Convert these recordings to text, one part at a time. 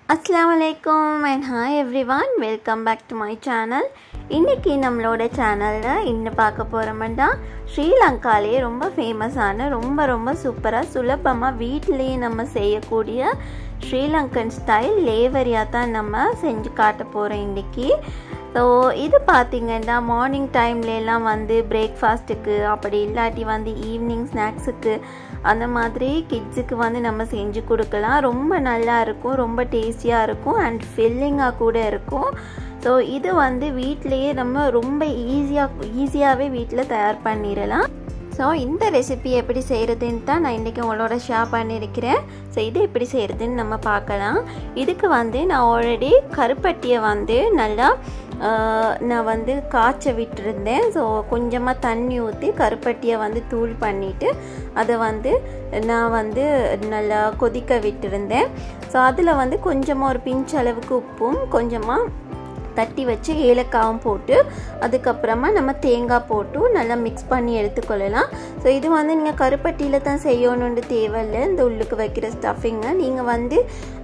அஸ்லாம் வலைக்கம் and hi everyone welcome back to my channel இன்றைக்கி நம்மளோட சேனலில் இன்னும் பார்க்க போகிறோம்னா ஸ்ரீலங்காலேயே ரொம்ப ஃபேமஸான ரொம்ப ரொம்ப சூப்பராக சுலபமாக வீட்டிலேயே நம்ம செய்யக்கூடிய ஸ்ரீலங்கன் ஸ்டைல் லேவரியா தான் நம்ம செஞ்சு காட்ட போகிறோம் இன்றைக்கி ஸோ இது பார்த்திங்கன்னா மார்னிங் டைம்லலாம் வந்து பிரேக்ஃபாஸ்ட்டுக்கு அப்படி இல்லாட்டி வந்து ஈவினிங் ஸ்நாக்ஸுக்கு அந்த மாதிரி கிட்ஸுக்கு வந்து நம்ம செஞ்சு கொடுக்கலாம் ரொம்ப நல்லா இருக்கும் ரொம்ப டேஸ்டியாக இருக்கும் அண்ட் ஃபில்லிங்காக கூட இருக்கும் ஸோ இது வந்து வீட்டிலையே நம்ம ரொம்ப ஈஸியாக ஈஸியாகவே வீட்டில் தயார் பண்ணிடலாம் ஸோ இந்த ரெசிபி எப்படி செய்கிறதுன்னு தான் நான் இன்றைக்கி உங்களோட ஷேர் பண்ணியிருக்கிறேன் ஸோ இது எப்படி செய்கிறதுன்னு நம்ம பார்க்கலாம் இதுக்கு வந்து நான் ஆல்ரெடி கருப்பட்டியை வந்து நல்லா நான் வந்து காய்ச்ச விட்டுருந்தேன் ஸோ கொஞ்சமாக தண்ணி ஊற்றி கருப்பட்டியை வந்து தூள் பண்ணிவிட்டு அதை வந்து நான் வந்து நல்லா கொதிக்க விட்டுருந்தேன் ஸோ அதில் வந்து கொஞ்சமாக ஒரு பிஞ்ச் அளவுக்கு உப்பும் கொஞ்சமாக தட்டி வச்சு ஏலக்காவும் போட்டு அதுக்கப்புறமா நம்ம தேங்காய் போட்டு நல்லா மிக்ஸ் பண்ணி எடுத்துக்கொள்ளலாம் ஸோ இது வந்து நீங்கள் கருப்பட்டியில் தான் செய்யணுன்னு தேவையில்லை இந்த உள்ளுக்கு வைக்கிற ஸ்டஃபிங்கை நீங்கள் வந்து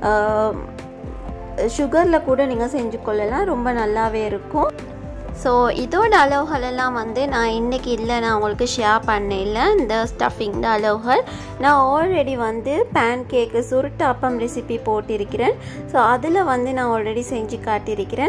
சுகரில் கூட நீங்கள் செஞ்சு கொள்ளலாம் ரொம்ப நல்லாவே இருக்கும் ஸோ இதோட அளவுகளெல்லாம் வந்து நான் இன்றைக்கி இல்லை நான் உங்களுக்கு ஷேர் பண்ணல இந்த ஸ்டஃபிங் அளவுகள் நான் ஆல்ரெடி வந்து பேன் கேக்கு சுருட்டாப்பம் ரெசிபி போட்டிருக்கிறேன் ஸோ அதில் வந்து நான் ஆல்ரெடி செஞ்சு காட்டியிருக்கிறேன்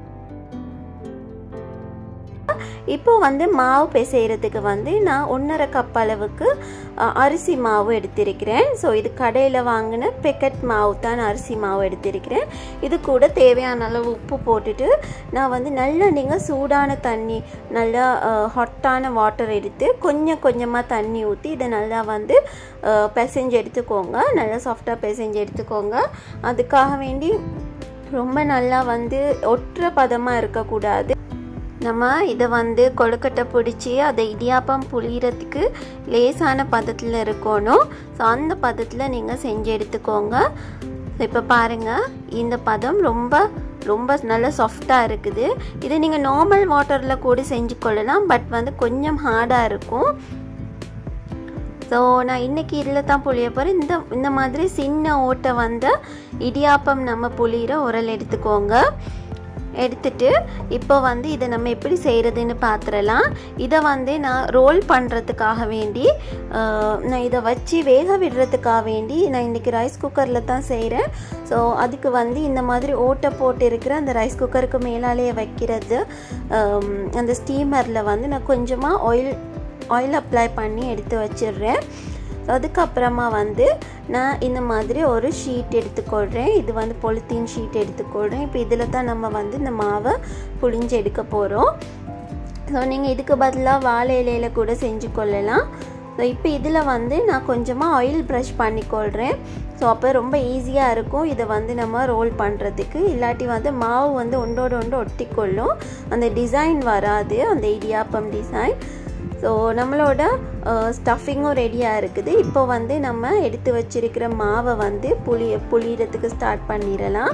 இப்போ வந்து மாவு பிசைகிறதுக்கு வந்து நான் ஒன்றரை கப் அளவுக்கு அரிசி மாவு எடுத்திருக்கிறேன் ஸோ இது கடையில் வாங்கின பெக்கெட் மாவு தான் அரிசி மாவு எடுத்திருக்கிறேன் இது கூட தேவையான அளவு உப்பு போட்டுட்டு நான் வந்து நல்லா நீங்கள் சூடான தண்ணி நல்லா ஹாட்டான வாட்டர் எடுத்து கொஞ்சம் கொஞ்சமாக தண்ணி ஊற்றி இதை நல்லா வந்து பிசைஞ்சு எடுத்துக்கோங்க நல்லா சாஃப்டாக பிசைஞ்சு எடுத்துக்கோங்க அதுக்காக வேண்டி ரொம்ப நல்லா வந்து ஒற்ற பதமாக இருக்கக்கூடாது நம்ம இதை வந்து கொழுக்கட்டை பிடிச்சி அதை இடியாப்பம் புளியறதுக்கு லேசான பதத்தில் இருக்கணும் ஸோ அந்த பதத்தில் நீங்கள் செஞ்சு எடுத்துக்கோங்க இப்போ பாருங்கள் இந்த பதம் ரொம்ப ரொம்ப நல்ல சாஃப்டாக இருக்குது இது நீங்கள் நார்மல் வாட்டரில் கூட செஞ்சு கொள்ளலாம் பட் வந்து கொஞ்சம் ஹார்டாக இருக்கும் ஸோ நான் இன்றைக்கி இதில் தான் புளிய போகிறேன் இந்த இந்த மாதிரி சின்ன ஓட்டை வந்து இடியாப்பம் நம்ம புளிகிற உரல் எடுத்துக்கோங்க எடுத்துட்டு இப்போ வந்து இதை நம்ம எப்படி செய்கிறதுன்னு பார்த்துடலாம் இதை வந்து நான் ரோல் பண்ணுறதுக்காக வேண்டி நான் இதை வச்சு வேக விடுறதுக்காக வேண்டி நான் இன்றைக்கி ரைஸ் குக்கரில் தான் செய்கிறேன் ஸோ அதுக்கு வந்து இந்த மாதிரி ஓட்டை போட்டு இருக்கிற அந்த ரைஸ் குக்கருக்கு மேலாலேயே வைக்கிறது அந்த ஸ்டீமரில் வந்து நான் கொஞ்சமாக ஆயில் ஆயில் அப்ளை பண்ணி எடுத்து வச்சிடுறேன் அதுக்கப்புறமா வந்து நான் இந்த மாதிரி ஒரு ஷீட் எடுத்துக்கொள்கிறேன் இது வந்து பொலித்தீன் ஷீட் எடுத்துக்கொள்கிறேன் இப்போ இதில் தான் நம்ம வந்து இந்த மாவை புளிஞ்சு எடுக்க போகிறோம் ஸோ நீங்கள் இதுக்கு பதிலாக வாழை இலையில் கூட செஞ்சு கொள்ளலாம் ஸோ இப்போ இதில் வந்து நான் கொஞ்சமாக ஆயில் ப்ரஷ் பண்ணிக்கொள்கிறேன் ஸோ அப்போ ரொம்ப ஈஸியாக இருக்கும் இதை வந்து நம்ம ரோல் பண்ணுறதுக்கு இல்லாட்டி வந்து மாவு வந்து ஒன்றோடு ஒன்று ஒட்டிக்கொள்ளும் அந்த டிசைன் வராது அந்த இடியாப்பம் டிசைன் ஸோ நம்மளோட ஸ்டஃபிங்கும் ரெடியாக இருக்குது இப்போ வந்து நம்ம எடுத்து வச்சிருக்கிற மாவை வந்து புளி புளியறதுக்கு ஸ்டார்ட் பண்ணிடலாம்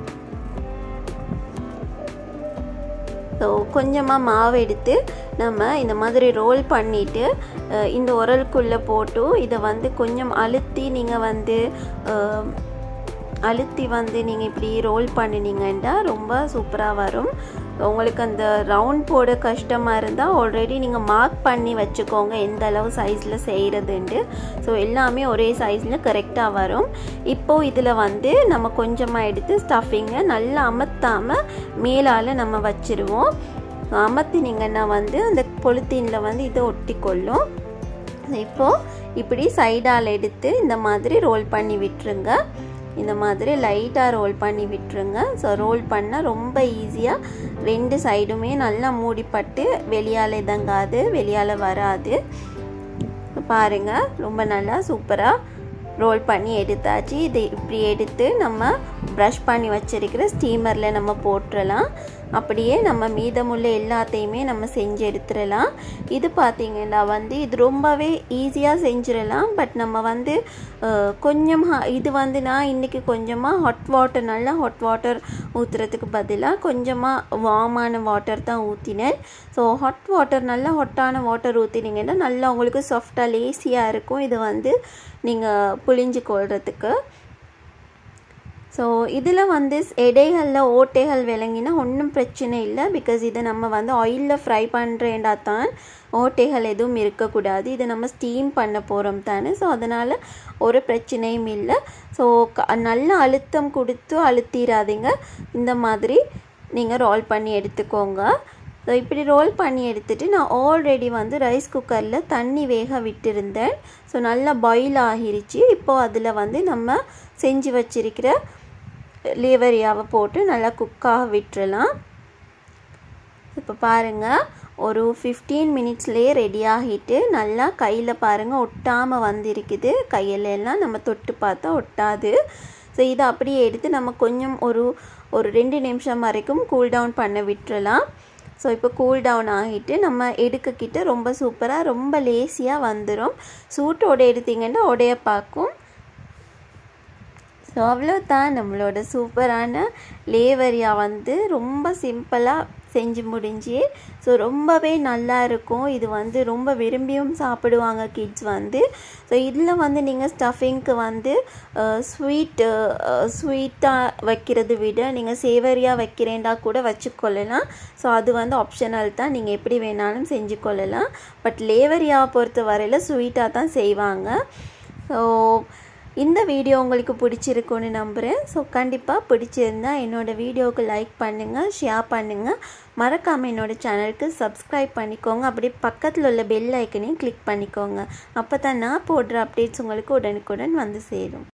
ஸோ கொஞ்சமாக மாவு எடுத்து நம்ம இந்த மாதிரி ரோல் பண்ணிவிட்டு இந்த உரலுக்குள்ளே போட்டு இதை வந்து கொஞ்சம் அழுத்தி நீங்கள் வந்து அழுத்தி வந்து நீங்கள் இப்படி ரோல் பண்ணினீங்கன்னா ரொம்ப சூப்பராக வரும் உங்களுக்கு அந்த ரவுண்ட் போட கஷ்டமாக இருந்தால் ஆல்ரெடி நீங்கள் மார்க் பண்ணி வச்சுக்கோங்க எந்த அளவு சைஸில் செய்கிறதுன்ட்டு ஸோ எல்லாமே ஒரே சைஸில் கரெக்டாக வரும் இப்போது இதில் வந்து நம்ம கொஞ்சமாக எடுத்து ஸ்டஃபிங்கை நல்லா அமர்த்தாமல் மேலால் நம்ம வச்சுருவோம் அமர்த்தினீங்கன்னா வந்து அந்த பொலித்தீனில் வந்து இதை ஒட்டி கொள்ளும் இப்போது இப்படி சைடால் எடுத்து இந்த மாதிரி ரோல் பண்ணி விட்டுருங்க இந்த மாதிரி லைட்டாக ரோல் பண்ணி விட்டுருங்க ஸோ ரோல் பண்ணால் ரொம்ப ஈஸியாக ரெண்டு சைடுமே நல்லா மூடிப்பட்டு வெளியால் இதங்காது வெளியால் வராது பாருங்கள் ரொம்ப நல்லா சூப்பராக ரோல் பண்ணி எடுத்தாச்சு இதை இப்படி எடுத்து நம்ம ப்ரஷ் பண்ணி வச்சிருக்கிற ஸ்டீமரில் நம்ம போட்டுடலாம் அப்படியே நம்ம மீதமுள்ள எல்லாத்தையுமே நம்ம செஞ்சு எடுத்துடலாம் இது பார்த்திங்கன்னா வந்து இது ரொம்பவே ஈஸியாக செஞ்சிடலாம் பட் நம்ம வந்து கொஞ்சம் இது வந்து நான் இன்றைக்கி கொஞ்சமாக ஹாட் வாட்டர் நல்லா ஹாட் வாட்டர் ஊற்றுறதுக்கு பதிலாக கொஞ்சமாக வார்மான வாட்டர் தான் ஊற்றினேன் ஸோ ஹாட் வாட்டர் நல்லா ஹாட்டான வாட்டர் ஊற்றினீங்கன்னா நல்லா உங்களுக்கு சாஃப்டாக லேசியாக இருக்கும் இது வந்து நீங்கள் புளிஞ்சு கொள்றதுக்கு ஸோ இதில் வந்து எடைகளில் ஓட்டைகள் விளங்கினா ஒன்றும் பிரச்சனை இல்லை பிகாஸ் இதை நம்ம வந்து ஆயிலில் ஃப்ரை பண்ணுறேன்டா தான் ஓட்டைகள் எதுவும் இருக்கக்கூடாது இதை நம்ம ஸ்டீம் பண்ண போகிறோம் தானே ஸோ அதனால் ஒரு பிரச்சனையும் இல்லை ஸோ க நல்ல அழுத்தம் கொடுத்து அழுத்திடாதீங்க இந்த மாதிரி நீங்கள் ரோல் பண்ணி எடுத்துக்கோங்க ஸோ இப்படி ரோல் பண்ணி எடுத்துகிட்டு நான் ஆல்ரெடி வந்து ரைஸ் குக்கரில் தண்ணி வேக விட்டுருந்தேன் ஸோ நல்லா பாயில் ஆகிருச்சு இப்போது அதில் வந்து நம்ம செஞ்சு வச்சிருக்கிற லேவரியாவை போட்டு நல்லா குக்காக விட்டுறலாம் இப்போ பாருங்கள் ஒரு ஃபிஃப்டீன் மினிட்ஸ்லேயே ரெடி ஆகிட்டு நல்லா கையில் பாருங்கள் ஒட்டாமல் வந்திருக்குது கையில எல்லாம் நம்ம தொட்டு பார்த்தா ஒட்டாது ஸோ இதை அப்படியே எடுத்து நம்ம கொஞ்சம் ஒரு ஒரு ரெண்டு நிமிஷம் வரைக்கும் கூல் டவுன் பண்ண விட்டுறலாம் ஸோ இப்போ கூல் டவுன் ஆகிட்டு நம்ம எடுக்கக்கிட்ட ரொம்ப சூப்பராக ரொம்ப லேசியாக வந்துடும் சூட்டோட எடுத்தீங்கன்னா உடைய பார்க்கும் ஸோ அவ்வளோதான் நம்மளோட சூப்பரான லேவரியா வந்து ரொம்ப சிம்பிளாக செஞ்சு முடிஞ்சு ஸோ ரொம்பவே நல்லா இருக்கும் இது வந்து ரொம்ப விரும்பியும் சாப்பிடுவாங்க கிட்ஸ் வந்து ஸோ இதில் வந்து நீங்கள் ஸ்டஃபிங்க்கு வந்து ஸ்வீட்டு ஸ்வீட்டாக வைக்கிறது விட நீங்கள் சேவரியாக வைக்கிறேன்டா கூட வச்சுக்கொள்ளலாம் ஸோ அது வந்து ஆப்ஷனல் தான் நீங்கள் எப்படி வேணாலும் செஞ்சு கொள்ளலாம் பட் லேவரியாவை பொறுத்த வரையில் ஸ்வீட்டாக தான் செய்வாங்க ஸோ இந்த வீடியோ உங்களுக்கு பிடிச்சிருக்குன்னு நம்புகிறேன் ஸோ கண்டிப்பாக பிடிச்சிருந்தா என்னோடய வீடியோவுக்கு லைக் பண்ணுங்கள் ஷேர் பண்ணுங்கள் மறக்காமல் என்னோடய சேனலுக்கு சப்ஸ்கிரைப் பண்ணிக்கோங்க அப்படியே பக்கத்தில் உள்ள பெல் ஐக்கனையும் கிளிக் பண்ணிக்கோங்க அப்போ தான் நான் போடுற அப்டேட்ஸ் உங்களுக்கு உடனுக்குடன் வந்து சேரும்